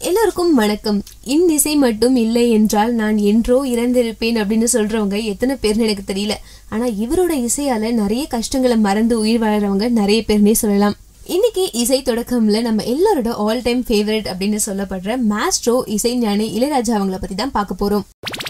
எல்லோருக்கும் வணக்கம் இன்னிசை மட்டும் இல்லை என்றால் நான் என்றோ இறந்திருப்பேன் அப்படின்னு சொல்றவங்க எத்தனை பேர்னு எனக்கு தெரியல ஆனா இவரோட இசையால நிறைய கஷ்டங்களை மறந்து உயிர் வாழறவங்க நிறைய பேர்னே சொல்லலாம் இன்னைக்கு இசை தொடக்கம்ல நம்ம எல்லாரோட ஆல் டைம் ஃபேவரட் அப்படின்னு சொல்லப்படுற மாஸ்ட்ரோ இசை ஞானி இளையராஜா அவங்கள பத்தி தான் பார்க்க போறோம்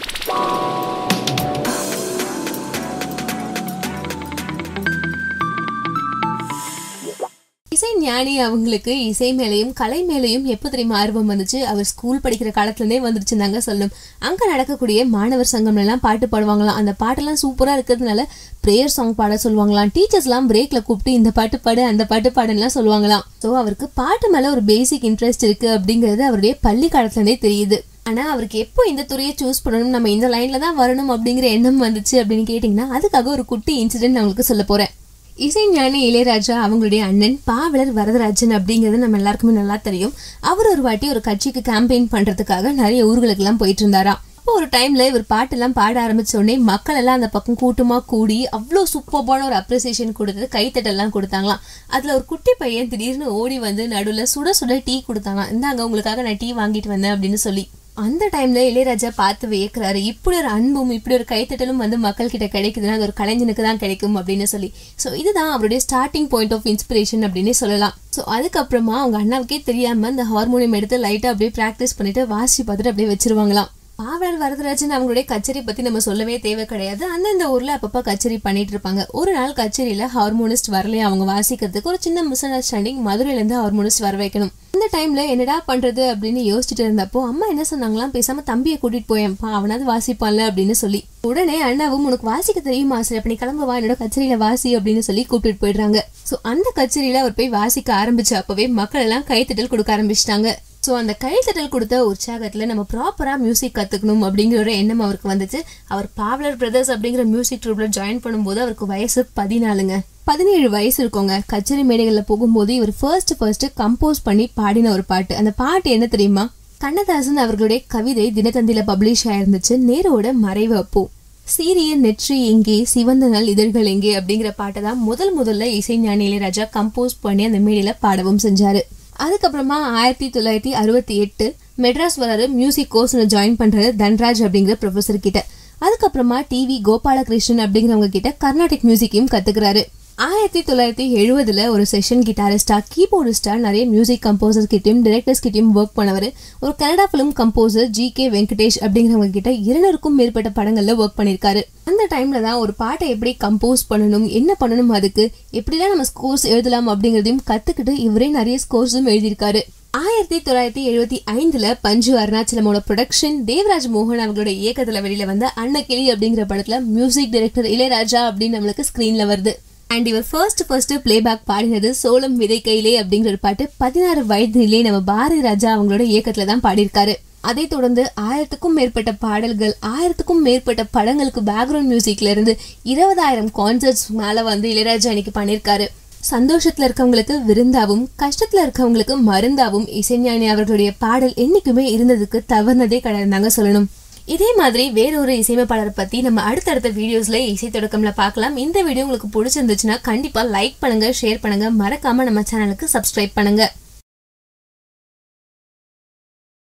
இசை ஞானி அவங்களுக்கு இசை மேலையும் கலை மேலையும் எப்போ தெரியுமா ஆர்வம் வந்துச்சு அவர் ஸ்கூல் படிக்கிற காலத்துலேருந்தே வந்துருச்சுதாங்க சொல்லணும் அங்கே நடக்கக்கூடிய மாணவர் சங்கம்ல எல்லாம் பாட்டு பாடுவாங்களாம் அந்த பாட்டெல்லாம் சூப்பராக இருக்கிறதுனால ப்ரேயர் சாங் பாட சொல்லுவாங்களாம் டீச்சர்ஸ்லாம் பிரேக்கில் கூப்பிட்டு இந்த பாட்டு பாடு அந்த பாட்டு பாடுலாம் சொல்லுவாங்களாம் ஸோ அவருக்கு பாட்டு மேலே ஒரு பேசிக் இன்ட்ரெஸ்ட் இருக்கு அப்படிங்கிறது அவருடைய பள்ளி காலத்துலேருந்தே தெரியுது ஆனா அவருக்கு எப்போ இந்த துறையை சூஸ் பண்ணணும் நம்ம இந்த லைன்ல தான் வரணும் அப்படிங்கிற எண்ணம் வந்துச்சு அப்படின்னு கேட்டிங்கன்னா அதுக்காக ஒரு குட்டி இன்சிடென்ட் நான் உங்களுக்கு சொல்ல போறேன் இசைஞானி இளையராஜா அவங்களுடைய அண்ணன் பாவலர் வரதராஜன் அப்படிங்கிறது நம்ம எல்லாருக்குமே நல்லா தெரியும் அவர் ஒரு வாட்டி ஒரு கட்சிக்கு கேம்பெயின் பண்றதுக்காக நிறைய ஊர்களுக்கெல்லாம் போயிட்டு இருந்தாராம் அப்போ ஒரு டைம்ல இவர் பாட்டெல்லாம் பாட ஆரம்பிச்ச உடனே மக்கள் எல்லாம் அந்த பக்கம் கூட்டமா கூடி அவ்வளோ சூப்பர்பான ஒரு அப்ரிசியேஷன் கொடுத்தது கைத்தட்டெல்லாம் கொடுத்தாங்களாம் அதுல ஒரு குட்டி பையன் திடீர்னு ஓடி வந்து நடுவில் சுட சுட டீ கொடுத்தாங்களாம் இந்தாங்க உங்களுக்காக நான் டீ வாங்கிட்டு வந்தேன் அப்படின்னு சொல்லி அந்த டைம்ல இளையராஜா பார்த்து வியக்கிறாரு இப்படி ஒரு அன்பும் இப்படி ஒரு கைத்தட்டலும் வந்து மக்கள் கிட்ட கிடைக்குதுன்னா அது ஒரு கலைஞனுக்கு தான் கிடைக்கும் அப்படின்னு சொல்லி ஸோ இதுதான் அவருடைய ஸ்டார்டிங் பாயிண்ட் ஆஃப் இன்ஸ்பிரேஷன் அப்படின்னு சொல்லலாம் ஸோ அதுக்கப்புறமா அவங்க அண்ணாவுக்கே தெரியாம அந்த ஹார்மோனியம் எடுத்து லைட்டா அப்படியே ப்ராக்டிஸ் பண்ணிட்டு வாசி பார்த்துட்டு அப்படியே வச்சிருவாங்களாம் பாவலர் வரதராஜன் அவங்களுடைய கச்சேரி பத்தி நம்ம சொல்லவே தேவை கிடையாது அந்தந்த ஊர்ல அப்பப்ப கச்சேரி பண்ணிட்டு இருப்பாங்க ஒரு நாள் கச்சேரியில ஹார்மோனிஸ்ட் வரலையே அவங்க வாசிக்கிறதுக்கு ஒரு சின்ன மிஸ் அண்டர்ஸ்டாண்டிங் மதுரையில இருந்து ஹார்மோனிஸ்ட் வர வைக்கணும் இந்த டைம்ல என்னடா பண்றது அப்படின்னு யோசிச்சுட்டு இருந்தப்போ அம்மா என்ன சொன்னாங்களாம் பேசாம தம்பியை கூட்டிட்டு போயேன்ப்பா அவனாவது வாசிப்பான்ல அப்படின்னு சொல்லி உடனே அண்ணாவும் உனக்கு வாசிக்க தெரியுமா சரி அப்ப நீ கிளம்ப வா என்னோட கச்சேரியில வாசி அப்படின்னு சொல்லி கூப்பிட்டு போயிடுறாங்க சோ அந்த கச்சேரியில அவர் போய் வாசிக்க ஆரம்பிச்ச அப்பவே மக்கள் எல்லாம் கைத்தட்டல் கொடுக்க ஆரம்பிச்சிட்டாங்க ஸோ அந்த கைத்தட்டல் கொடுத்த உற்சாகத்தில் நம்ம ப்ராப்பராக மியூசிக் கற்றுக்கணும் அப்படிங்கிற ஒரு எண்ணம் அவருக்கு வந்துச்சு அவர் பாவலர் பிரதர்ஸ் அப்படிங்கிற மியூசிக் ட்ரூப்பில் ஜாயின் பண்ணும்போது அவருக்கு வயசு பதினாலுங்க பதினேழு வயசு இருக்கோங்க கச்சேரி மேடைகளில் போகும்போது இவர் ஃபர்ஸ்ட் ஃபர்ஸ்ட் கம்போஸ் பண்ணி பாடின ஒரு பாட்டு அந்த பாட்டு என்ன தெரியுமா கண்ணதாசன் அவர்களுடைய கவிதை தினத்தந்தில பப்ளிஷ் ஆயிருந்துச்சு நேரோட மறைவு அப்போ சீரிய நெற்றி எங்கே சிவந்த நல் இதழ்கள் எங்கே அப்படிங்கிற பாட்டை தான் முதல் முதல்ல இசைஞானி இளையராஜா கம்போஸ் பண்ணி அந்த மேடையில பாடவும் செஞ்சாரு அதுக்கப்புறமா ஆயிரத்தி தொள்ளாயிரத்தி அறுபத்தி எட்டு மெட்ராஸ் வராரு மியூசிக் கோர்ஸ்ல ஜாயின் பண்றாரு தன்ராஜ் அப்படிங்கிற ப்ரொஃபசர் கிட்ட அதுக்கப்புறமா டிவி கோபாலகிருஷ்ணன் அப்படிங்கிறவங்க கிட்ட கர்நாடிக் மியூசிக்கையும் கத்துக்கிறாரு ஆயிரத்தி தொள்ளாயிரத்தி எழுபதுல ஒரு செஷன் கிட்டாரிஸ்டா கீபோர்டிஸ்டா நிறைய மியூசிக் கம்போசர்ஸ் கிட்டயும் டிரெக்டர்ஸ் கிட்டயும் ஒர்க் பண்ணவர் ஒரு Kannada film composer G K Venkatesh அப்படிங்கிறவங்க கிட்ட இருநூறுக்கும் மேற்பட்ட படங்கள்ல ஒர்க் பண்ணிருக்காரு அந்த டைம்ல தான் ஒரு பாட்டை எப்படி கம்போஸ் பண்ணணும் என்ன பண்ணணும் அதுக்கு எப்படிலாம் நம்ம ஸ்கோர்ஸ் எழுதலாம் அப்படிங்கிறதையும் கத்துக்கிட்டு இவரே நிறைய ஸ்கோர்ஸும் எழுதியிருக்காரு ஆயிரத்தி தொள்ளாயிரத்தி எழுபத்தி ஐந்துல பஞ்சு அருணாச்சலமோட ப்ரொடக்ஷன் தேவராஜ் மோகன் அவங்களோட இயக்கத்துல வெளியில வந்த அன்னக்கிளி அப்படிங்கிற படத்துல மியூசிக் டைரக்டர் இளையராஜா அப்படின்னு நம்மளுக்கு ஸ்கிரீன்ல வருது அண்ட் இவர் ஃபர்ஸ்ட் ஃபர்ஸ்ட் பிளேபேக் பாடினது சோளம் விதை கையிலே அப்படிங்கிற ஒரு பாட்டு பதினாறு வயதிலே நம்ம பாரதி ராஜா அவங்களோட இயக்கத்துல தான் பாடியிருக்காரு அதை தொடர்ந்து ஆயிரத்துக்கும் மேற்பட்ட பாடல்கள் ஆயிரத்துக்கும் மேற்பட்ட படங்களுக்கு பேக்ரவுண்ட் மியூசிக்ல இருந்து இருபதாயிரம் கான்சர்ட்ஸ் மேல வந்து இளையராஜா இன்னைக்கு பண்ணியிருக்காரு சந்தோஷத்துல இருக்கவங்களுக்கு விருந்தாவும் கஷ்டத்துல இருக்கவங்களுக்கு மருந்தாவும் இசைஞானி அவர்களுடைய பாடல் என்னைக்குமே இருந்ததுக்கு தவறுனதே கிடையாதுதாங்க சொல்லணும் இதே மாதிரி வேறொரு இசையமைப்பாளரை பத்தி நம்ம அடுத்தடுத்த வீடியோஸ்ல இசை தொடக்கம்ல பார்க்கலாம் இந்த வீடியோ உங்களுக்கு பிடிச்சிருந்துச்சுன்னா கண்டிப்பா லைக் பண்ணுங்க ஷேர் பண்ணுங்க மறக்காம நம்ம சேனலுக்கு சப்ஸ்கிரைப் பண்ணுங்க